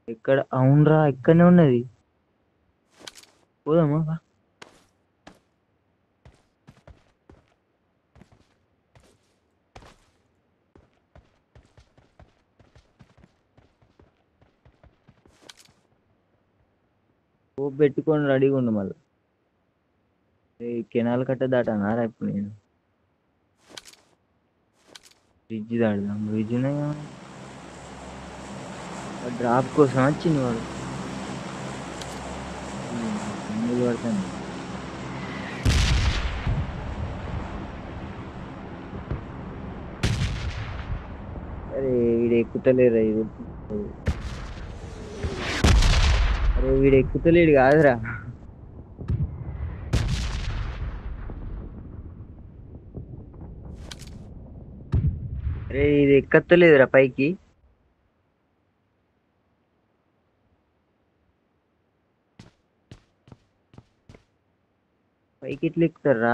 ఎక్కడ అవునరా ఇక్కడనే ఉన్నది పోదామా వా. పోపు పెట్టుకొని రెడీగా ఉండు మళ్ళీ ఈ కెనాల్ కట్ట దాటానారా ఇప్పుడు నేను బ్రిడ్జ్ దాడదాం బ్రిడ్జ్ డ్రాప్ కోసం వచ్చింది వాడు నీళ్ళు పడతాను అరే వీడు ఎక్కుతలేరా ఇది అరే వీడు ఎక్కుతలేడు కాదురా అరే ఇది ఎక్కత్తలేదురా పైకి పైకి ఎట్లా ఎక్కుతారా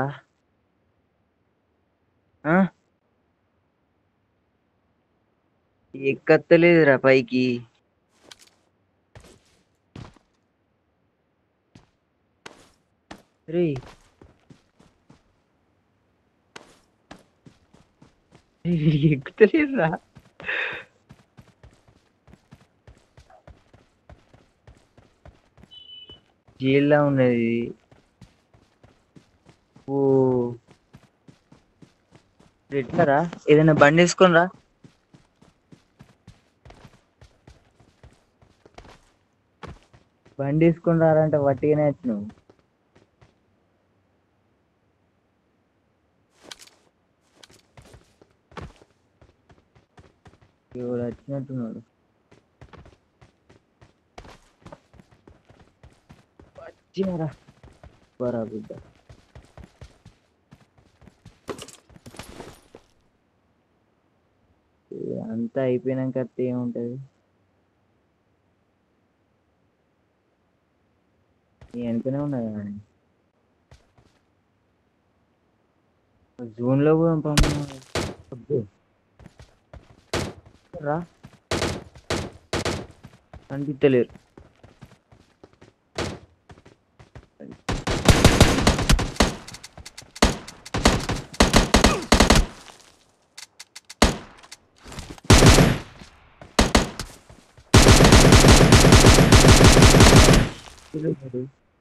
ఆ? ఎక్కత్తలేదురా పైకి రే ఎక్కుతలేదురా జైల్లో ఉన్నది ఓ ఎట్లారా ఏదైనా బండి వేసుకొని రా బండి వేసుకొని రారంటే వట్టిగానే వచ్చినావు ఎవరు వచ్చినట్టున్నాడు వచ్చినారా బరా బిడ్డ ఏ అంతా అయిపోయినాక అత్తే ఏముంటది నీ వెనుకనే ఉన్నది కానీ జూన్ లో కూడా పంపమన్నారు. అబ్బో. రా కనిపించలేరు తెలియదు.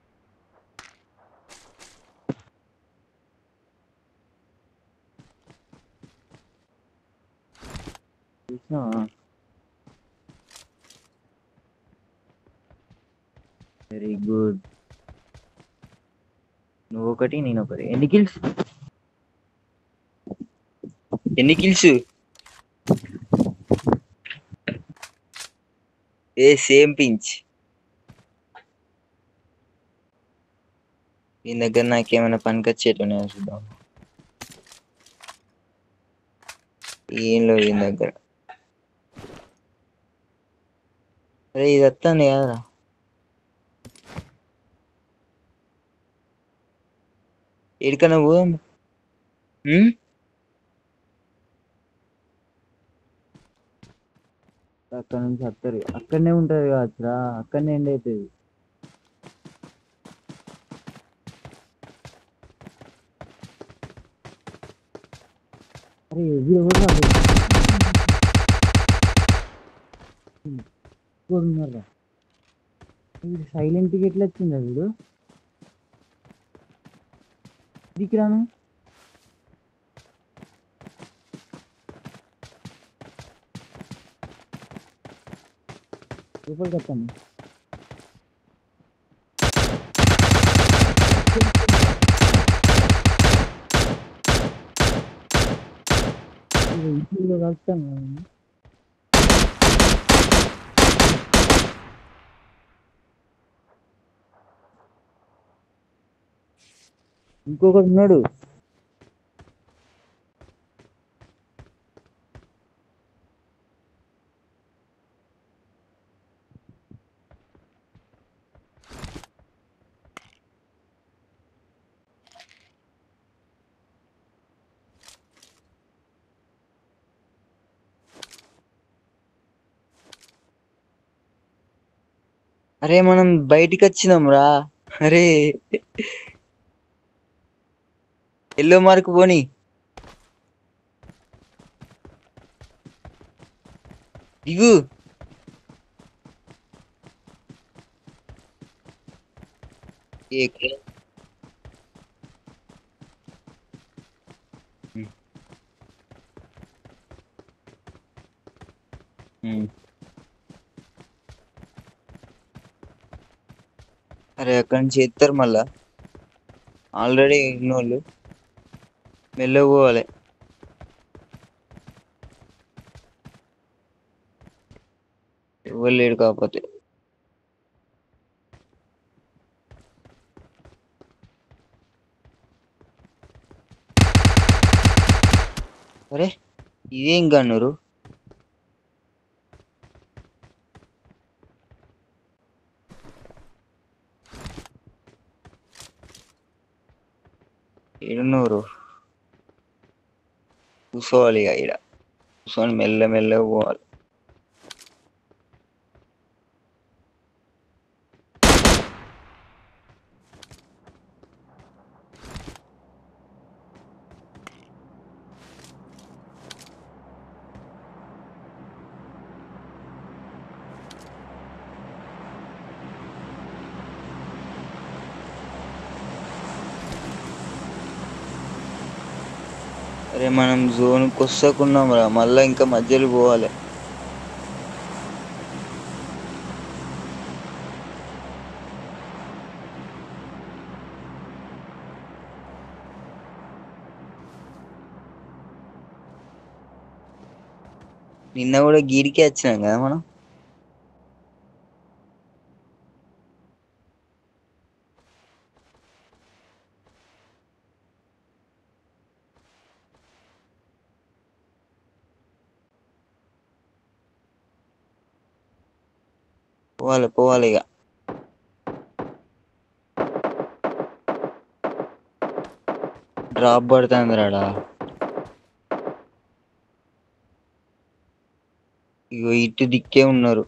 చూసినావా వెరీ గుడ్ నువ్వు ఒకటి నేను ఒకటి ఎన్ని కిల్స్ ఎన్ని కిల్స్ ఏ సేమ్ పించ్ ఈ దగ్గర నాకేమైనా పనికొచ్చేటి ఉన్నాయా చూద్దాం ఏం లేవు ఈ దగ్గర అరే ఇది వస్తుంది కదరా ఎడికన్నా పోదాం ఉమ్? అక్కడ నుంచి వస్తారు అక్కడనే ఉంటది కావచ్చురా అక్కడనే ఎండ్ అవుతుంది అరే ఇది ఎవరు రాదు ఉన్నారా వీడు సైలెంట్గా ఎట్లా వచ్చిందా వీడు ఇదికి రాను లోపలికి వస్తాను ఇంట్లో కలుస్తాను ఇంకొకడు ఉన్నాడు అరే మనం బయటికి వచ్చినాం రా అరే ఎల్లో మార్క్ పోని దిగు ఏ- ఉమ్. ఉమ్. అరే అక్కడి నుంచి ఎత్తారు మళ్ళా ఆల్రెడీ ఉన్నోళ్ళు మెల్లగా పోవాలి ఎవరు లేడు కాకపోతే అరే ఇదేం గన్నురు ఏడున్నూరు కూర్చోవాలి ఇక ఈడ కూర్చొని మెల్ల మెల్లగా పోవాలి అరే మనం జోన్కి వస్తాకున్నాం రా మళ్ళా ఇంకా మధ్యలో పోవాలి నిన్న కూడా గీడికే వచ్చినాం కదా మనం పోవాలి పోవాలి ఇక డ్రాప్ పడుతుంది రాడా ఇగో ఇటు దిక్కే ఉన్నారు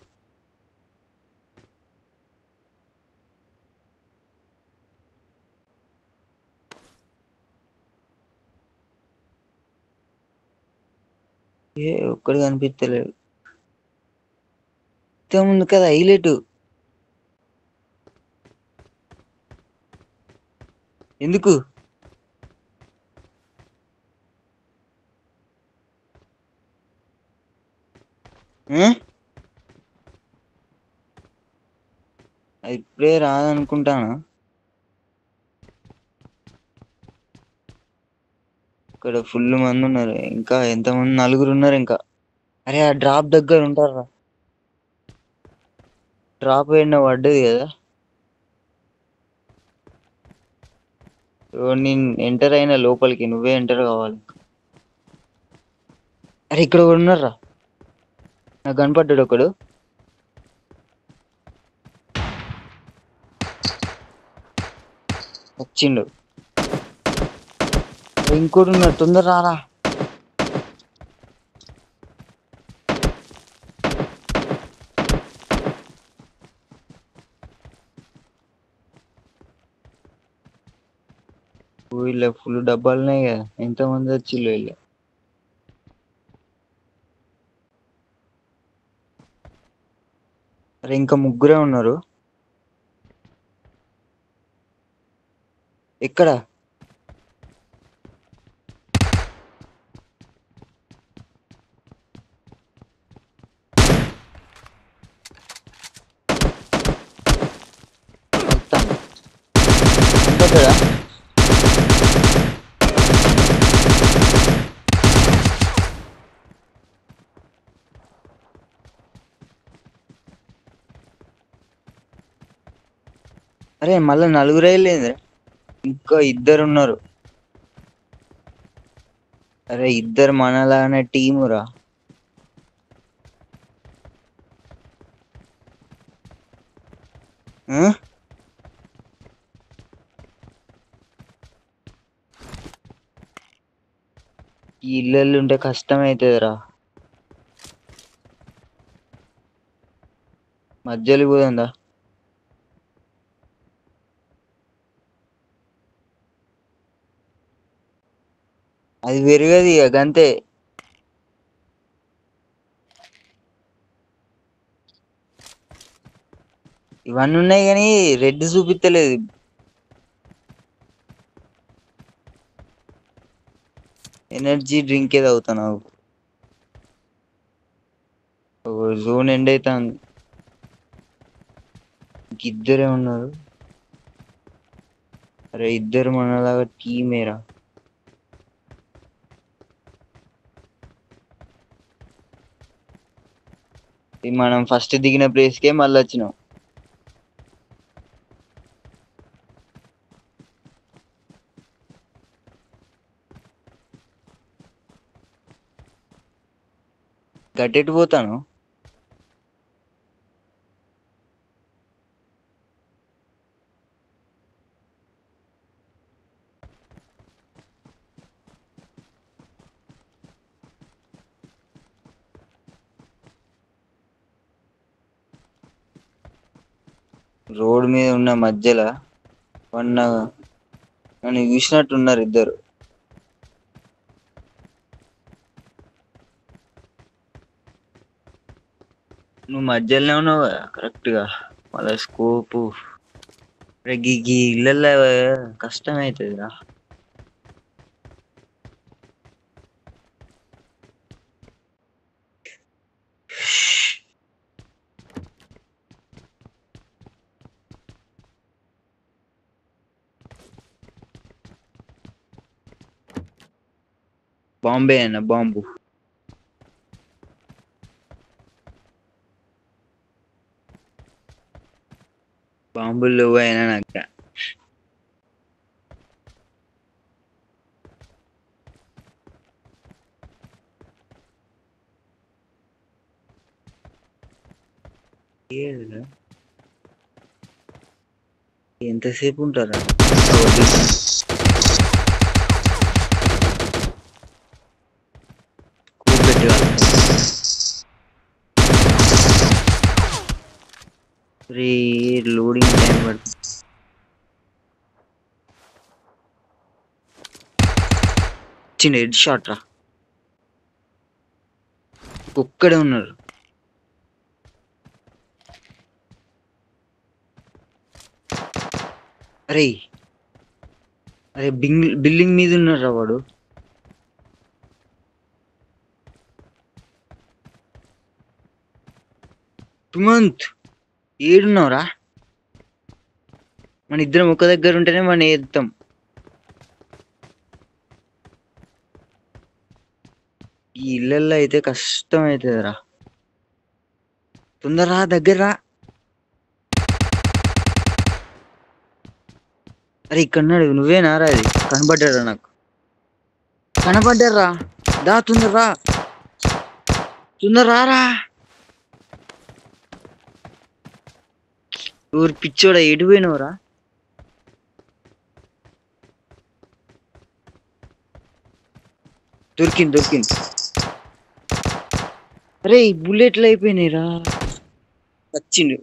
ఏ ఒక్కడు కనిపించలేడు ఇంత ముందు కదా హైలైట్ ఎందుకు ఆ? అది ఇప్పుడే రాదనుకుంటానా ఇక్కడ ఫుల్ మంది ఉన్నారు ఇంకా ఎంతమంది నలుగురు ఉన్నారు ఇంకా అరే ఆ డ్రాప్ దగ్గర ఉంటారా డ్రాప్ అయిన పడ్డది కదా ఓ నేను ఎంటర్ అయిన లోపలికి నువ్వే ఎంటర్ కావాలి అరే ఇక్కడ ఒకడు ఉన్నారా నాకు కనపడ్డాడు ఒకడు వచ్చిండు ఇంకోటి ఉన్నాడు తొందర రారా వీళ్ళ ఫుల్ డబ్బాలున్నాయి కదా ఎంతమంది వచ్చిళ్ళు వీళ్ళు అరే ఇంకా ముగ్గురే ఉన్నారు ఎక్కడ మొత్తం ఇంకొకడా అరే మళ్ళీ నలుగురే లేదు ఇంకా ఇద్దరు ఉన్నారు అరే ఇద్దరు మనలానే టీము రా ఆ? ఈ ఇల్లు ఉంటే కష్టం అవుతుందిరా మధ్యలో పోదా అది పెరగదు ఇక గంతే ఇవన్నీ ఉన్నాయి కానీ రెడ్ చూపిస్తలేదు ఎనర్జీ డ్రింక్ ఏదో అవుతున్నావు జోన్ ఎండ్ అవుతుంది ఇద్దరే ఉన్నారు అరే ఇద్దరు మనలాగా టీమేరా ఇది మనం ఫస్ట్ దిగిన ప్లేస్కే మళ్ళీ వచ్చినాం గట్టెట్టు పోతాను రోడ్ మీద ఉన్న మధ్యలో వన్న నన్ను చూసినట్టున్నారు ఇద్దరు నువ్వు మధ్యలోనే ఉన్నావు కరెక్ట్ గా మళ్ళీ స్కోపు గీ గీ ఇళ్ళల్లో కష్టం అవుతుందిరా బాంబే అన్న బాంబు బాంబులు అయినా నాకు ఏదిరా? ఎంతసేపు ఉంటారా కూపెట్టి వాళ్ళు రే లోడింగ్ టైం పడుతుంది చిన్న హెడ్ షాట్ రా ఒక్కడే ఉన్నారు అరే అరే బింగ్ బిల్డింగ్ మీద ఉన్నారా వాడు సుమంత్ ఏడున్నావురా మన ఇద్దరం ఒక దగ్గర ఉంటేనే మనం ఏద్దాం ఈ ఇళ్ళల్లో అయితే కష్టం అవుతుందిరా తొందరరా దగ్గర రా అరే ఇక్కడ ఉన్నాడు నువ్వేనా రా అది కనబడ్డారా నాకు కనబడ్డారా దా తొందరరా తొందర రా ఊరు పిచ్చోడా ఎటు పోయినవరా దొరికింది దొరికింది అరే ఈ బుల్లెట్లు అయిపోయినాయిరా వచ్చిండు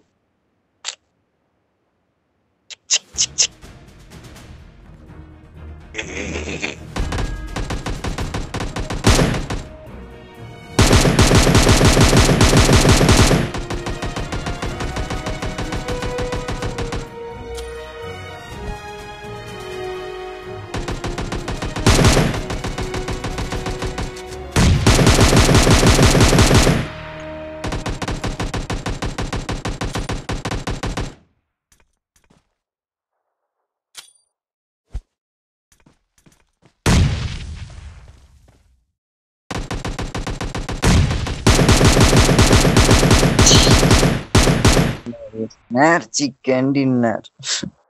Snare chicken dinner.